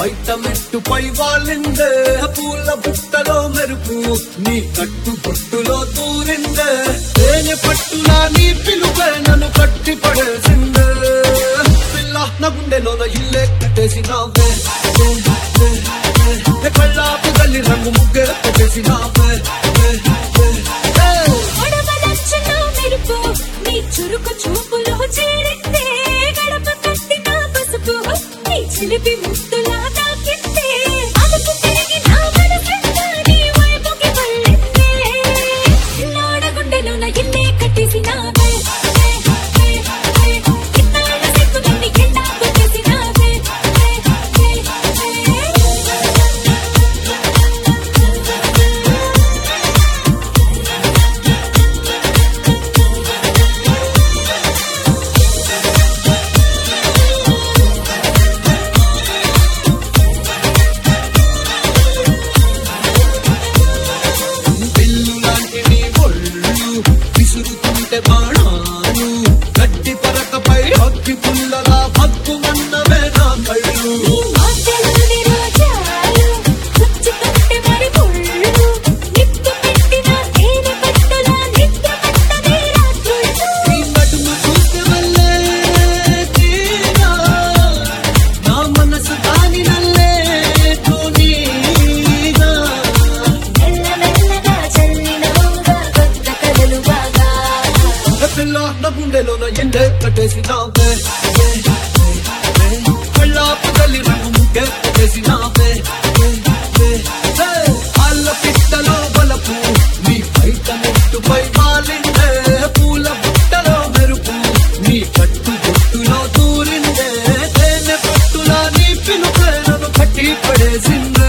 బయట మెట్టుపై వాళ్ళిందే పూల బుట్టలో మెరుపు నీ కట్టు బొట్టులో దూరిందే తేనె పట్టులా నీ పిలుపే నన్ను కట్టి పడేసిందే పిల్ల నా గుండెలోన ఇల్లే కట్టేసినావే కళ్ళాపు తల్లి రంగు ముగ్గే పెట్టేసినావే గొడవలొచ్చిన మెరుపు నీ చురుకు చూపులో చేరిందే గడప కట్టిన పసుపు నీ చిలిపి ముద్దులా తాకిందే అదుపు తిరిగి నా మనసంతా నీ వైపుకి మళ్ళిందే ఇల్లాడ గుండెలోన ఇల్లే కట్టేసినావే ఇన్నాళ్ళ సిగ్గులన్నీ కింద కొట్టేసినావే బిల్లు లాంటి నీ ఒళ్ళు విసురుతుంటే బాణాలు గడ్డి పరకపై అగ్గి పుల్లలా భగ్గుమన్నవే నా కళ్ళు నీ మాటలోని రోజాలు పుచ్చుకుంటే మరి ముళ్ళు నిప్పు పెట్టిన తేనె పట్టులా నిద్ర పట్టదే రాత్రుళ్ళు నీ నడుము చూస్తే వల్లే తీరా నా మనసు దాని నల్లే తోనీగా మెల్లమెల్లగా చల్లినవుగా కొత్త కలలు బాగా పిల్ల నా గుండెలోన ఎండే కట్టేసినావే కళ్ళాపు తల్లి రంగు ముగ్గే పెట్టేసినావే అల్ల పిట్టలో బలపు నీ బయట మెట్టుపై వాలిందే పూల బుట్టలో మెరుపు నీ కట్టు బొట్టులో దూరిందే తేనె పట్టులా నీ పిలుపే నన్ను కట్టి పడేసిందే